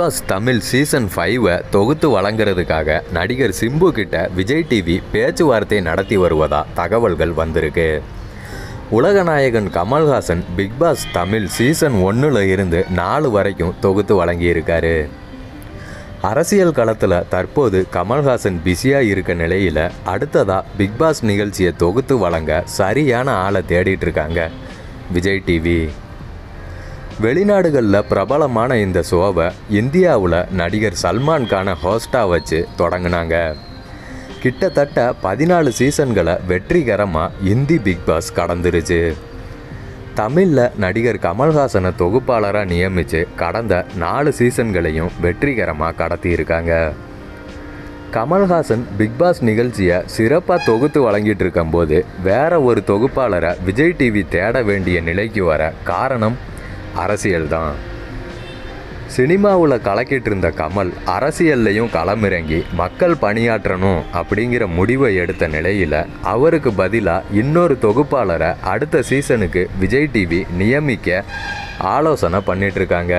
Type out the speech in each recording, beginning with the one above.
pass Tamil season ஃபைவை தொகுத்து வழங்குறதுக்காக நடிகர் சிம்பு கிட்ட விஜய் டிவி பேச்சுவார்த்தை நடத்தி வருவதா தகவல்கள் வந்திருக்கு உலகநாயகன் Kamal Haasan Bigg Boss Tamil season ஒன்றில் இருந்து நாலு வரைக்கும் தொகுத்து வழங்கியிருக்காரு அரசியல் களத்தில் தற்போது கமல்ஹாசன் பிஸியாக இருக்க நிலையில் அடுத்ததாக பிக் பாஸ் நிகழ்ச்சியை தொகுத்து வழங்க சரியான ஆளை தேடிட்டு இருக்காங்க விஜய் டிவி வெளிநாடுகளில் பிரபலமான இந்த ஷோவை இந்தியாவில் நடிகர் சல்மான் கானை ஹோஸ்டாக வச்சு தொடங்கினாங்க கிட்டத்தட்ட பதினாலு சீசன்களை வெற்றிகரமாக இந்தி பிக் பாஸ் கடந்துருச்சு தமிழில் நடிகர் கமல்ஹாசனை தொகுப்பாளராக நியமித்து கடந்த நாலு சீசன்களையும் வெற்றிகரமாக கடத்தியிருக்காங்க கமல்ஹாசன் பிக் பாஸ் நிகழ்ச்சியை சிறப்பாக தொகுத்து வழங்கிட்டு இருக்கும்போது வேற ஒரு தொகுப்பாளரை விஜய் டிவி தேட வேண்டிய நிலைக்கு வர காரணம் அரசியல்தான் சினிமாவில் கலக்கிட்டு இருந்த கமல் அரசியல்லையும் களமிறங்கி மக்கள் பணியாற்றணும் அப்படிங்கிற முடிவை எடுத்த நிலையில் அவருக்கு பதிலாக இன்னொரு தொகுப்பாளரை அடுத்த சீசனுக்கு விஜய் டிவி நியமிக்க ஆலோசனை பண்ணிட்டு இருக்காங்க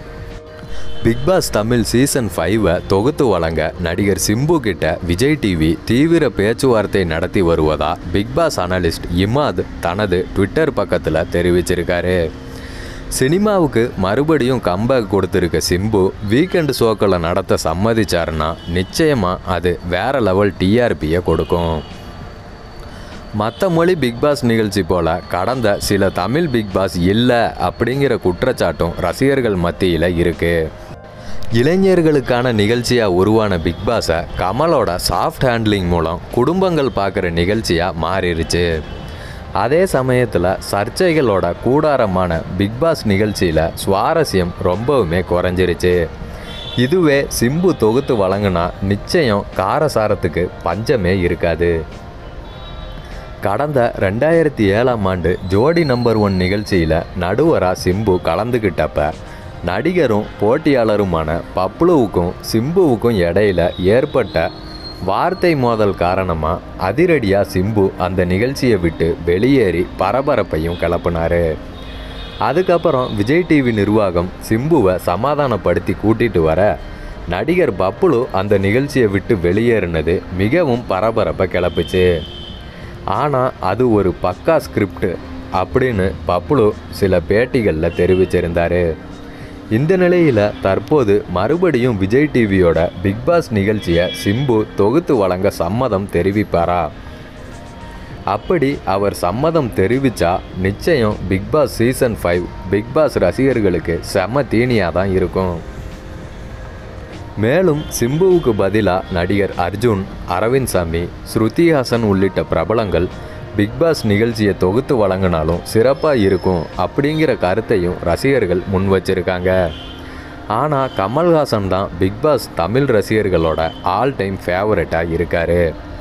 பிக் பாஸ் தமிழ் சீசன் ஃபைவை தொகுத்து வழங்க நடிகர் சிம்பு கிட்ட விஜய் டிவி தீவிர பேச்சுவார்த்தை நடத்தி வருவதா பிக் பாஸ் அனலிஸ்ட் இமாத் தனது ட்விட்டர் பக்கத்தில் தெரிவிச்சிருக்காரு சினிமாவுக்கு மறுபடியும் கம்பேக் கொடுத்துருக்க சிம்பு வீக்கெண்ட் ஷோக்களை நடத்த சம்மதிச்சாருன்னா நிச்சயமாக அது வேற லெவல் டிஆர்பியை கொடுக்கும் மற்ற மொழி பிக் பாஸ் நிகழ்ச்சி போல கடந்த சில தமிழ் பிக் பாஸ் இல்லை அப்படிங்கிற குற்றச்சாட்டும் ரசிகர்கள் மத்தியில் இருக்கு இளைஞர்களுக்கான நிகழ்ச்சியாக உருவான பிக் பாஸை கமலோட சாஃப்ட் ஹேண்ட்லிங் மூலம் குடும்பங்கள் பார்க்குற நிகழ்ச்சியாக மாறிடுச்சு அதே சமயத்தில் சர்ச்சைகளோட கூடாரமான பிக் பாஸ் நிகழ்ச்சியில் சுவாரஸ்யம் ரொம்பவுமே குறைஞ்சிருச்சு இதுவே சிம்பு தொகுத்து வழங்கினா நிச்சயம் காரசாரத்துக்கு பஞ்சமே இருக்காது கடந்த ரெண்டாயிரத்தி ஏழாம் ஆண்டு ஜோடி நம்பர் ஒன் நிகழ்ச்சியில் நடுவராக சிம்பு கலந்துக்கிட்டப்ப நடிகரும் போட்டியாளருமான பப்ளுவுக்கும் சிம்புவுக்கும் இடையில ஏற்பட்ட வார்த்தை மோதல் காரணமாக அதிரடியாக சிம்பு அந்த நிகழ்ச்சியை விட்டு வெளியேறி பரபரப்பையும் கிளப்புனாரு அதுக்கப்புறம் விஜய் டிவி நிர்வாகம் சிம்புவை சமாதானப்படுத்தி கூட்டிட்டு வர நடிகர் பப்புலு அந்த நிகழ்ச்சியை விட்டு வெளியேறினது மிகவும் பரபரப்பை கிளப்புச்சு ஆனால் அது ஒரு பக்கா ஸ்கிரிப்ட் அப்படின்னு பப்புலு சில பேட்டிகளில் தெரிவிச்சிருந்தாரு இந்த நிலையில் தற்போது மறுபடியும் விஜய் டிவியோட பிக் பாஸ் நிகழ்ச்சியை சிம்பு தொகுத்து வழங்க சம்மதம் தெரிவிப்பாரா அப்படி அவர் சம்மதம் தெரிவித்தா நிச்சயம் Bigg Boss season five Bigg Boss ரசிகர்களுக்கு செம தீனியாக தான் இருக்கும் மேலும் சிம்புவுக்கு பதிலாக நடிகர் அர்ஜுன் அரவிந்த் சாமி ஸ்ருதி ஹாசன் உள்ளிட்ட பிரபலங்கள் பிக் பாஸ் நிகழ்ச்சியை தொகுத்து வழங்கினாலும் சிறப்பாக இருக்கும் அப்படிங்கிற கருத்தையும் ரசிகர்கள் முன் வச்சிருக்காங்க ஆனால் கமல்ஹாசன் தான் பிக் பாஸ் தமிழ் ரசிகர்களோட ஆல் டைம் ஃபேவரட்டாக இருக்காரு